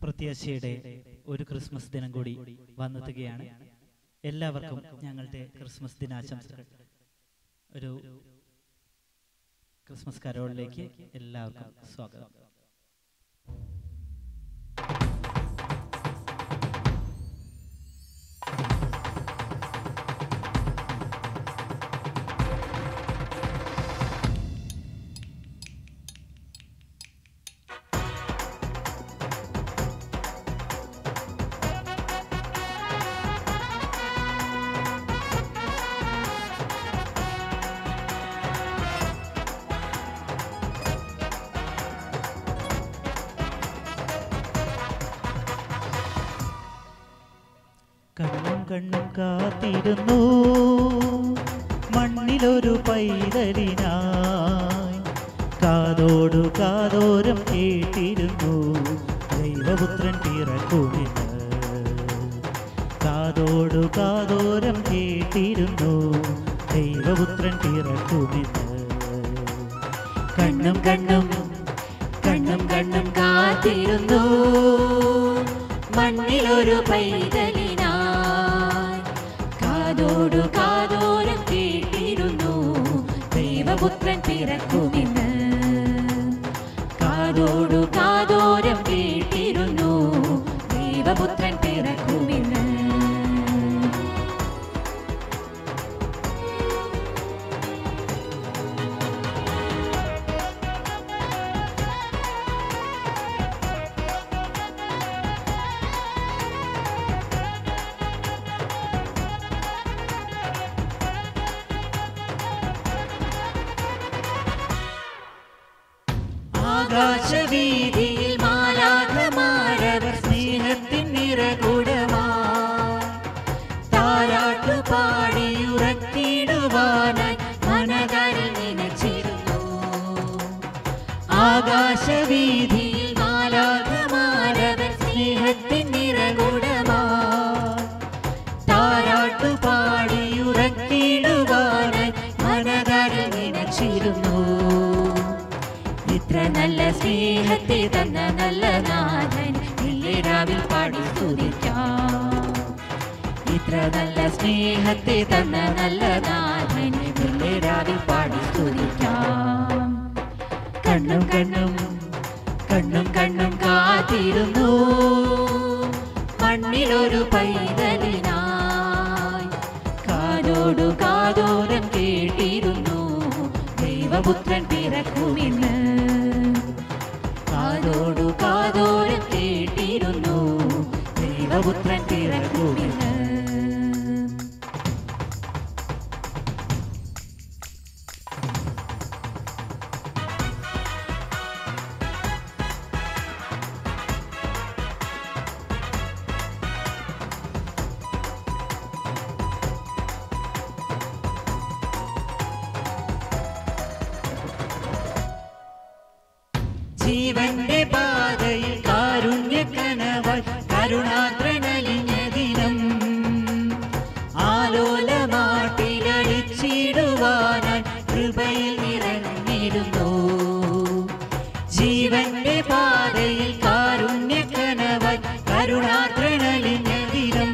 പ്രത്യാശയുടെ ഒരു ക്രിസ്മസ് ദിനം കൂടി വന്നെത്തുകയാണ് എല്ലാവർക്കും ഞങ്ങളുടെ ക്രിസ്മസ് ദിനാശംസകൾ ഒരു ക്രിസ്മസ് കരോളിലേക്ക് എല്ലാവർക്കും സ്വാഗതം കണ്ണും കണ്ണും കാത്തിരുന്നു മണ്ണിലൊരു പൈതലിനായി കാതോടു കാതോരം കേട്ടിരുന്നു ദൈവപുത്രൻ പിറക്കുമെന്ന് കാതോടു കാതോരം കേട്ടിരുന്നു ദൈവപുത്രൻ പിറക്കുമെന്ന് കണ്ണും കണ്ണും കണ്ണും കണ്ണും കാത്തിരുന്നു മണ്ണിലൊരു പൈതലിനായി കാതോടു കാതോരം കേട്ടിരുന്നു ദൈവപുത്രൻ പിറക്കുമെന്ന് കാതോടു കാതോരം കേട്ടിരുന്നു ദൈവപുത്രൻ പിറക്കുമെന്ന് ആകാശവീതിയിൽ മാലാഖമാരവർ സ്നേഹത്തിൻ നിറകുടമായി താരാട്ടു പാടിയുറക്കിടുവാനായി മനകരിൽ നനച്ചിരുന്നു ആകാശവീതിയിൽ മാലാഖമാരവർ സ്നേഹത്തിൻ നിറകുടമായി താരാട്ടു പാടിയുറക്കിടുവാനായി മനകരിൽ നനച്ചിരുന്നു ഇത്ര നല്ല സ്നേഹത്തെ തന്ന നല്ല നാഥൻ രാവിൽ പാടി സ്തുതിക്കാം ഇത്ര നല്ല സ്നേഹത്തെ തന്ന നല്ല നാഥൻ രാവിൽ പാടി സ്തുതിക്കാം കണ്ണും കണ്ണും കണ്ണും കണ്ണും കാത്തിരുന്നു മണ്ണിലൊരു പൈതലിനായി കാതോടു കാതോരം കേട്ടിരുന്നു ദൈവപുത്രൻ പിറക്കുമെന്ന് കാതോടു കാതോരം കേട്ടിരുന്നു ദൈവപുത്രൻ പിറക്കുമെന്ന് ജീവന്റെ പാതയിൽ കാരുണ്യ കനവായി കരുണാദ്രനലിഞ്ഞ ദിനം ആലോലമാട്ടിലടിച്ചിടുവാനായി കൃപയിൽ നിറഞ്ഞിരുന്നു ജീവന്റെ പാതയിൽ കാരുണ്യ കനവായി കരുണാദ്രനലിഞ്ഞ ദിനം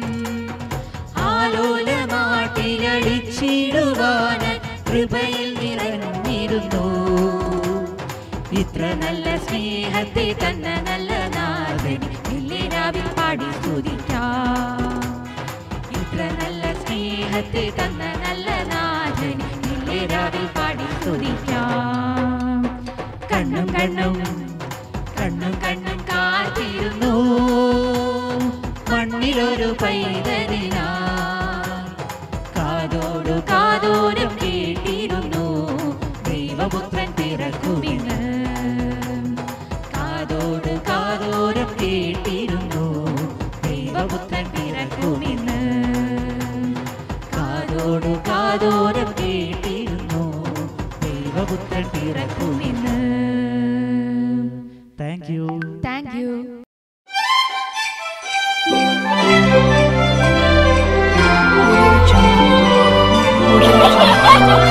ആലോലമാട്ടിലടിച്ചിടുവാനായി കൃപയിൽ നിറഞ്ഞിരുന്നു ഇത്ര നല്ല സ്നേഹത്തെ തന്ന നല്ല നാഥൻ രാവിൽ പാടി സ്തുതിക്കാം ഇത്ര നല്ല സ്നേഹത്തെ തന്ന നല്ല നാഥൻ രാവിൽ പാടി സ്തുതിക്കാം കണ്ണും കണ്ണും കണ്ണും കണ്ണും കാത്തിരുന്നു മണ്ണിലൊരു പൈതലിനായി കാതോടു കാതോരം കേട്ടിരുന്നു ദൈവപുത്രൻ പിറക്കുമെന്ന് കാതോട് കാതോരം കേട്ടിരുന്നു ദൈവപുത്രൻ പിറക്കുമെന്ന് കാതോടു കാതോരം കേട്ടിരുന്നു ദൈവപുത്രൻ പിറക്കുമെന്ന് thank you thank you Audio Jungle. Audio Jungle.